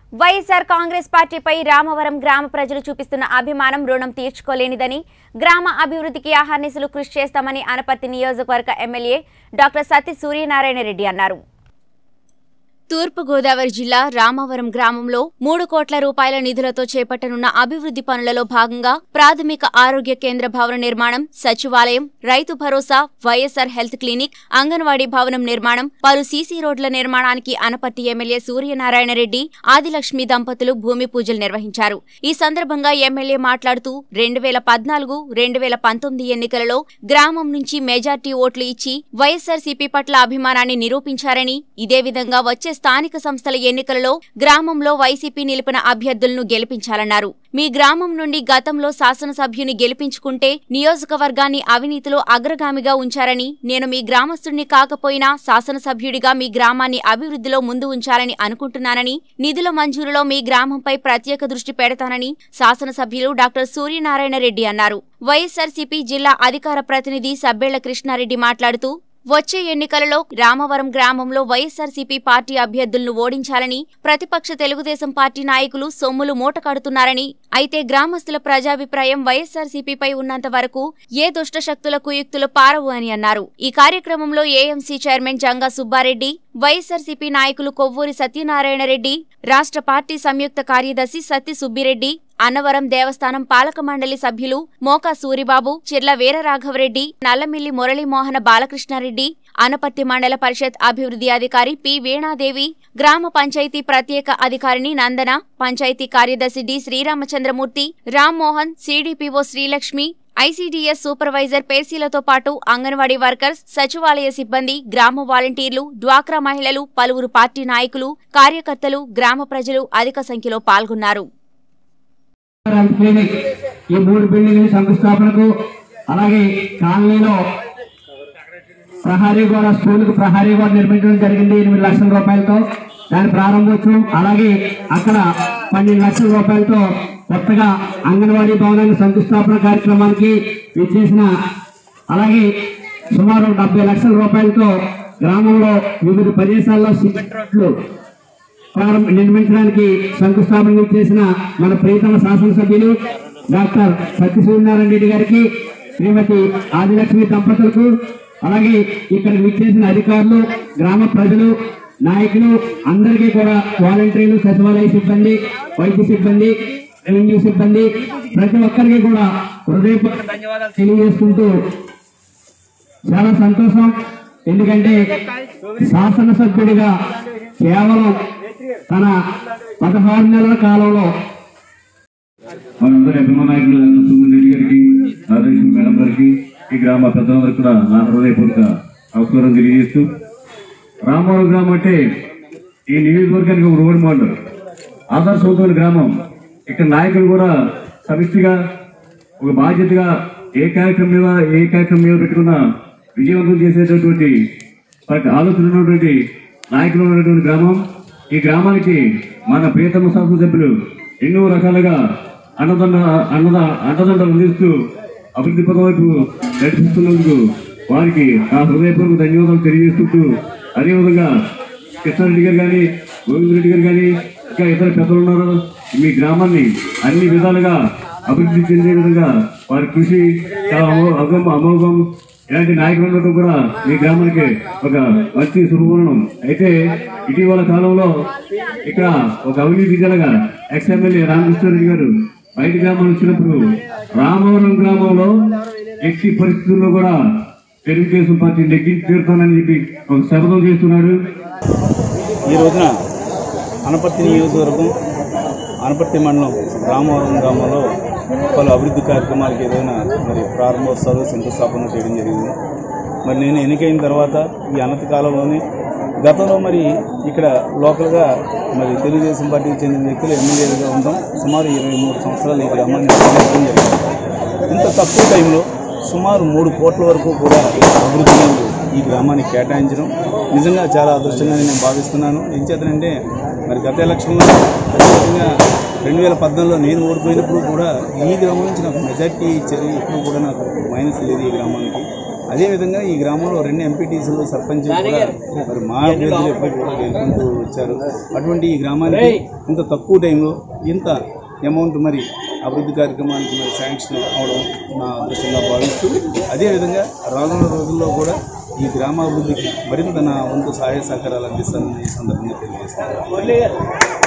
వైఎస్ఆర్ కాంగ్రెస్ పార్టీపై రామవరం గ్రామ ప్రజలు చూపిస్తున్న అభిమానం రుణం తీర్చుకోలేనిదని గ్రామ అభివృద్ధికి అహర్నిశలు కృషి చేస్తామని అనపర్తి నియోజకవర్గ ఎమ్మెల్యే డాక్టర్ సత్య సూర్యనారాయణ రెడ్డి అన్నారు తూర్పుగోదావరి జిల్లా రామవరం గ్రామంలో మూడు కోట్ల రూపాయల నిధులతో చేపట్టనున్న అభివృద్ధి పనులలో భాగంగా ప్రాథమిక ఆరోగ్య కేంద్ర భవన నిర్మాణం సచివాలయం రైతు భరోసా వైఎస్ఆర్ హెల్త్ క్లినిక్ అంగన్వాడీ భవనం నిర్మాణం పలు సీసీ రోడ్ల నిర్మాణానికి అనపర్తి ఎమ్మెల్యే సూర్యనారాయణ రెడ్డి ఆదిలక్ష్మి దంపతులు భూమి పూజలు నిర్వహించారు ఈ సందర్భంగా ఎమ్మెల్యే మాట్లాడుతూ రెండు వేల పద్నాలుగు రెండు వేల పంతొమ్మిది ఎన్నికలలో గ్రామం నుంచి మెజార్టీ ఓట్లు ఇచ్చి వైఎస్ఆర్సీపీ పట్ల అభిమానాన్ని నిరూపించారని ఇదే విధంగా వచ్చే స్థానిక సంస్థల ఎన్నికలలో గ్రామంలో వైసీపీ నిలిపిన అభ్యర్థులను గెలిపించాలన్నారు మీ గ్రామం నుండి గతంలో శాసనసభ్యుని గెలిపించుకుంటే నియోజకవర్గాన్ని అవినీతిలో అగ్రగామిగా ఉంచారని నేను మీ గ్రామస్తుడిని కాకపోయినా శాసనసభ్యుడిగా మీ గ్రామాన్ని అభివృద్ధిలో ముందు ఉంచాలని అనుకుంటున్నానని నిధుల మంజూరులో మీ గ్రామంపై ప్రత్యేక దృష్టి పెడతానని శాసనసభ్యులు డాక్టర్ సూర్యనారాయణ రెడ్డి అన్నారు వైఎస్ఆర్సీపీ జిల్లా అధికార ప్రతినిధి సబ్బేళ్ల కృష్ణారెడ్డి మాట్లాడుతూ వచ్చే ఎన్నికలలో రామవరం గ్రామంలో వైఎస్ఆర్సీపీ పార్టీ అభ్యర్థులను ఓడించాలని ప్రతిపక్ష తెలుగుదేశం పార్టీ నాయకులు సొమ్ములు మూట కడుతున్నారని అయితే గ్రామస్తుల ప్రజాభిప్రాయం వైఎస్ఆర్సీపీపై ఉన్నంత వరకు ఏ దుష్ట శక్తుల కుయుక్తులు పారవు అని అన్నారు ఈ కార్యక్రమంలో AMC chairman Janga Subba Reddy YSRCP నాయకులు కొవ్వూరి సత్యనారాయణ రెడ్డి రాష్ట్ర పార్టీ సంయుక్త కార్యదర్శి సత్తి సుబ్బిరెడ్డి అన్నవరం దేవస్థానం పాలక మండలి సభ్యులు మోకా సూరిబాబు చిర్ల వీరరాఘవరెడ్డి నల్లమిల్లి మురళీమోహన బాలకృష్ణారెడ్డి అనపర్తి మండల పరిషత్ అభివృద్ధి అధికారి పి వీణాదేవి గ్రామ పంచాయతీ ప్రత్యేక అధికారిని నందన పంచాయతీ కార్యదర్శి D Sriramachandramurthy Rammohan CDPO Srilakshmi ICDS supervisor పేసీలతో పాటు అంగన్వాడీ వర్కర్స్ సచివాలయ సిబ్బంది గ్రామ వాలంటీర్లు డ్వాక్రా మహిళలు పలువురు పార్టీ నాయకులు కార్యకర్తలు గ్రామ ప్రజలు అధిక సంఖ్యలో పాల్గొన్నారు హెల్త్ క్లినిక్ ఈ మూడు బిల్డింగ్ల శంకుస్థాపనకు అలాగే కాలనీలో ప్రహారీ గోడ స్కూల్ కు ప్రహారీ గోడ నిర్మించడం జరిగింది ఎనిమిది లక్షల రూపాయలతో దాని ప్రారంభోత్సవం అలాగే అక్కడ పన్నెండు లక్షల రూపాయలతో కొత్తగా అంగన్వాడీ భవనాన్ని శంకుస్థాపన కార్యక్రమానికి ఇచ్చేసిన అలాగే సుమారు డెబ్బై లక్షల రూపాయలతో గ్రామంలో వివిధ ప్రదేశాల్లో సిమెంట్ రోడ్లు ప్రారంభ నిర్మించడానికి శంకుస్థాపన చేసిన మన ప్రియతమ శాసనసభ్యులు డాక్టర్ సత్యసూర్యనారాయణ రెడ్డి గారికి శ్రీమతి ఆదిలక్ష్మి దంపతులకు అలాగే ఇక్కడ విచ్చేసిన అధికారులు గ్రామ ప్రజలు నాయకులు అందరికీ కూడా వాలంటీర్లు సచివాలయ సిబ్బంది వైద్య సిబ్బంది రెవెన్యూ సిబ్బంది ప్రతి ఒక్కరికి కూడా హృదయపూర్వక ధన్యవాదాలు తెలియజేసుకుంటూ చాలా సంతోషం ఎందుకంటే శాసనసభ్యుడిగా కేవలం తన పదహారు నెలల కాలంలో మనందరి అభిమాన నాయకులు సుమన్ రెడ్డి గారికి రాజేష్ మేడం గారికి ఈ గ్రామ పెద్దలందరికీ కూడా నా హృదయపూర్వక నమస్కారం తెలియజేస్తూ రామవరం గ్రామం అంటే ఈ నియోజకవర్గానికి ఒక రోడ్ మోడల్ ఆదర్శవంతమైన గ్రామం ఇక్కడ నాయకులు కూడా సమిష్టిగా ఒక బాధ్యతగా ఏ కార్యక్రమం మీద ఏ కార్యక్రమం మీద పెట్టుకున్నా విజయవంతం చేసేటటువంటి వారికి ఆలోచన ఉన్నటువంటి నాయకులు ఉన్నటువంటి గ్రామం ఈ గ్రామానికి మన ప్రియతమ శాసనసభ్యులు ఎన్నో రకాలుగా అన్నదండ అన్నద అండదండలు అందిస్తూ అభివృద్ధి పదం వైపు నడిపిస్తున్నందుకు వారికి నా హృదయపూర్వక ధన్యవాదాలు తెలియజేసుకుంటూ అదేవిధంగా కృష్ణారెడ్డి గారు కానీ గోవింద్ రెడ్డి గారు కానీ ఇంకా ఇతర పెద్దలు ఉన్నారు మీ గ్రామాన్ని అన్ని విధాలుగా అభివృద్ధి చెందే విధంగా వారి కృషి చాలా అమో- అగం అమోఘం ఇలాంటి నాయకులు ఉండటం కూడా మీ గ్రామానికి ఒక మంచి శుభవరణం అయితే ఇటీవల కాలంలో ఇక్కడ ఒక అవినీతి జరగా ఎక్స్ ఎమ్మెల్యే రామకృష్ణారెడ్డి గారు బయట గ్రామాలు వచ్చినప్పుడు రామవరం గ్రామంలో ఎట్టి పరిస్థితుల్లో కూడా తెలుగుదేశం పార్టీ నెగ్గించి తీరుతానని చెప్పి ఒక శపథం చేస్తున్నాడు ఈ రోజున అనపర్తి నియోజకవర్గం అనపర్తి మండలం రామవరం గ్రామంలో పలు అభివృద్ధి కార్యక్రమాలకు ఏదైనా మరి ప్రారంభోత్సవాలు శంకుస్థాపన చేయడం జరిగింది మరి నేను ఎన్నికైన తర్వాత ఈ అనతి కాలంలోనే గతంలో మరి ఇక్కడ లోకల్గా మరి తెలుగుదేశం పార్టీకి చెందిన వ్యక్తులు ఎమ్మెల్యేలుగా ఉండడం సుమారు ఇరవై మూడు సంవత్సరాలు ఈ గ్రామాన్ని నిర్వహించడం జరిగింది ఇంత తక్కువ టైంలో సుమారు మూడు కోట్ల వరకు కూడా అభివృద్ధి నిధులు ఈ గ్రామానికి కేటాయించడం నిజంగా చాలా అదృష్టంగా నేను భావిస్తున్నాను ఏం చేతనంటే మరి గత ఎలక్షన్లో అదేవిధంగా రెండు వేల పద్నాలుగులో నేను ఓడిపోయినప్పుడు కూడా ఈ గ్రామం నుంచి నాకు మెజార్టీ ఇచ్చేది ఎప్పుడు కూడా నాకు మైనస్ లేదు ఈ గ్రామానికి అదేవిధంగా ఈ గ్రామంలో రెండు ఎంపీటీసీలు సర్పంచ్ కూడా మరి మా అభ్యర్థులు ఎప్పటికీ కూడా గెలుపుకుంటూ వచ్చారు అటువంటి ఈ గ్రామానికి ఇంత తక్కువ టైంలో ఇంత అమౌంట్ మరి అభివృద్ధి కార్యక్రమానికి మరి శాంక్షన్ అవడం నా అదృష్టంగా భావిస్తూ అదేవిధంగా రానున్న రోజుల్లో కూడా ఈ గ్రామాభివృద్ధికి మరింత నా వంతు సహాయ సహకారాలు అందిస్తానని ఈ సందర్భంగా తెలియజేస్తున్నాను